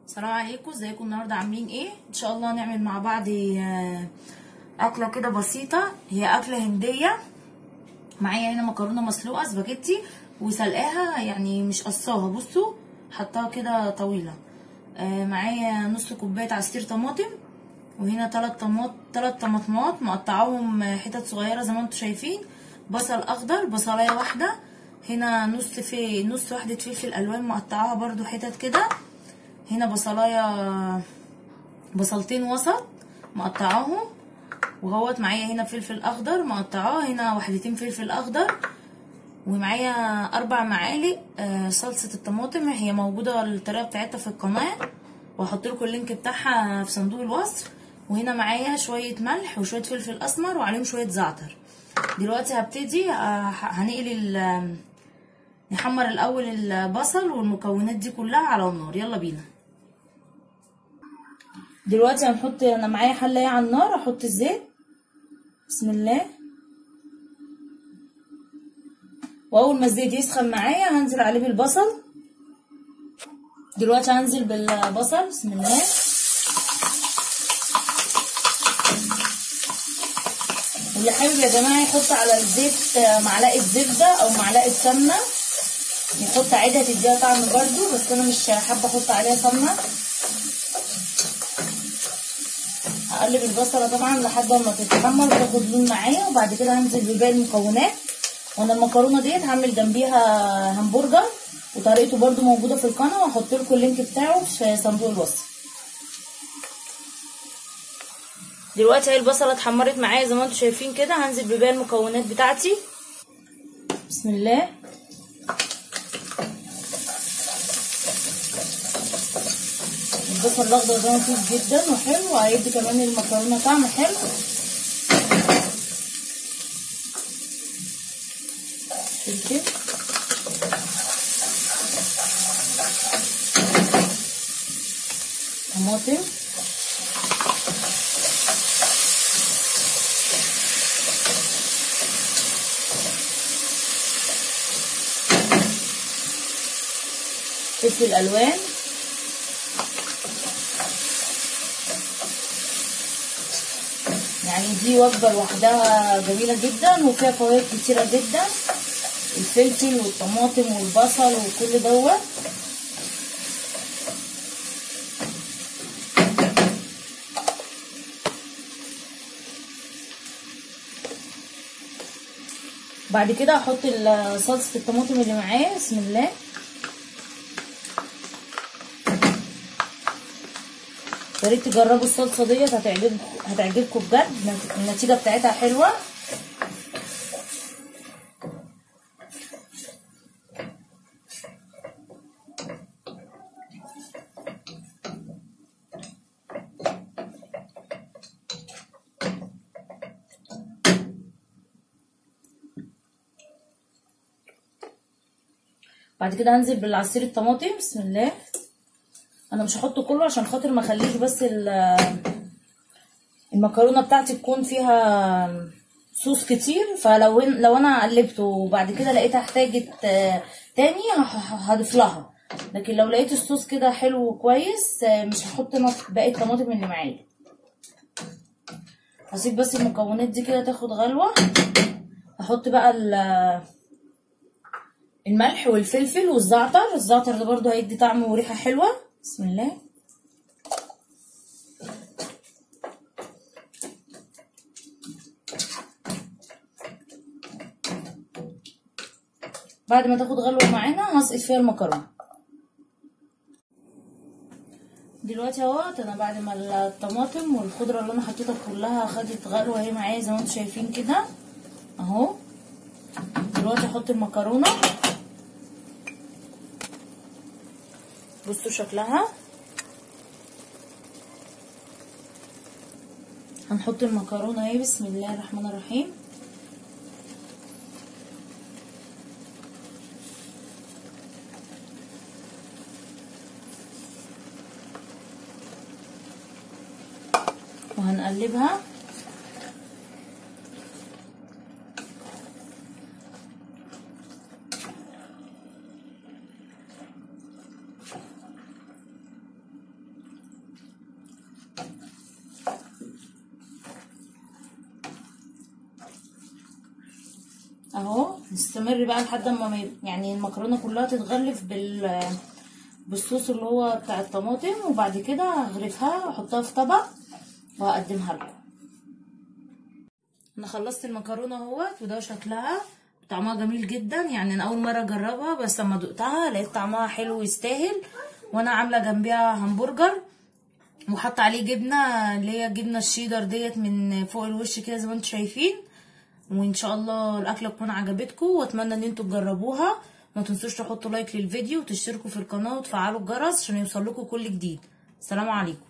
السلام عليكم ازيكم النهارده عاملين ايه ان شاء الله نعمل مع بعض آه، اكله كده بسيطه هي اكله هنديه معايا هنا مكرونه مسلوقه سباجيتي وسلقاها يعني مش قصاها بصوا حطاها كده طويله آه، معايا نص كوبايه عصير طماطم وهنا تلات طماط تلات طماطمات مقطعاهم حتت صغيره زي ما انتم شايفين بصل اخضر بصلايه واحده هنا نص في نص واحده فلفل الوان مقطعاها برضو حتت كده هنا بصلايه بصلتين وسط مقطعاهم وهوت معايا هنا فلفل اخضر مقطعاه هنا وحدتين فلفل اخضر ومعايا اربع معالق آه، صلصه الطماطم هي موجوده الطريقه بتاعتها في القناه وهحط لكم اللينك بتاعها في صندوق الوصف وهنا معايا شويه ملح وشويه فلفل اسمر وعليهم شويه زعتر دلوقتي هبتدي آه، هنقل ال- نحمر الاول البصل والمكونات دي كلها على النار يلا بينا دلوقتي هنحط انا معايا حله على النار احط الزيت بسم الله واول ما الزيت يسخن معايا هنزل عليه بالبصل دلوقتي هنزل بالبصل بسم الله واللي حابب يا جماعه يحط على الزيت معلقه زبده او معلقه سمنه يحط عادي هتديها طعم برده بس انا مش حابه احط عليها سمنه هقلب البصله طبعا لحد ما تتحمر وتاخد لون معايا وبعد كده هنزل بباقي المكونات وانا المكرونه ديت هعمل جنبيها همبرجر وطريقته برده موجوده في القناه وهحط لكم اللينك بتاعه في صندوق الوصف دلوقتي اهي البصله اتحمرت معايا زي ما انتم شايفين كده هنزل بباقي المكونات بتاعتي بسم الله البصل الاخضر ده لطيف جدا وحلو وهيدي كمان المكرونه طعم حلو فلفل طماطم فلفل الوان يعني دي وجبه لوحدها جميله جدا وفيها فوائد كتيره جدا الفلفل والطماطم والبصل وكل دوت بعد كده هحط صلصه الطماطم اللي معايا بسم الله يا ريت تجربوا الصلصه ديت هتعجب هتعجبكم بجد النتيجه بتاعتها حلوه بعد كده هنزل بالعصير الطماطم بسم الله انا مش هحطه كله عشان خاطر ما اخليش بس المكرونه بتاعتي تكون فيها صوص كتير فلو لو انا قلبته وبعد كده لقيتها احتاجت تاني هضيف لها لكن لو لقيت الصوص كده حلو وكويس مش هحط باقي الطماطم اللي معايا هسيب بس المكونات دي كده تاخد غلوه هحط بقى الملح والفلفل والزعتر الزعتر ده برضو هيدي طعم وريحه حلوه بسم الله بعد ما تاخد غلوه معانا هسقط فيها المكرونه دلوقتي اهوت انا بعد ما الطماطم والخضره اللي انا حطيتها كلها خدت غلوه اهي معايا زي ما انتم شايفين كده اهو دلوقتي احط المكرونه بصوا شكلها هنحط المكرونه اهي بسم الله الرحمن الرحيم وهنقلبها اهو نستمر بقى لحد ما ما- يعني المكرونه كلها تتغلف بال بالصوص اللي هو بتاع الطماطم وبعد كده هغرفها واحطها في طبق وهقدمها لكم انا خلصت المكرونه اهوت وده شكلها طعمها جميل جدا يعني انا اول مره اجربها بس لما دقتها لقيت طعمها حلو ويستاهل وانا عامله جنبيها همبرجر وحط عليه جبنه اللي هي جبنه الشيدر ديت من فوق الوش كده زي ما انتم شايفين وان شاء الله الاكله تكون عجبتكم واتمنى ان انتم تجربوها ما تنسوش تحطوا لايك للفيديو وتشتركوا في القناه وتفعلوا الجرس عشان يوصل لكم كل جديد سلام عليكم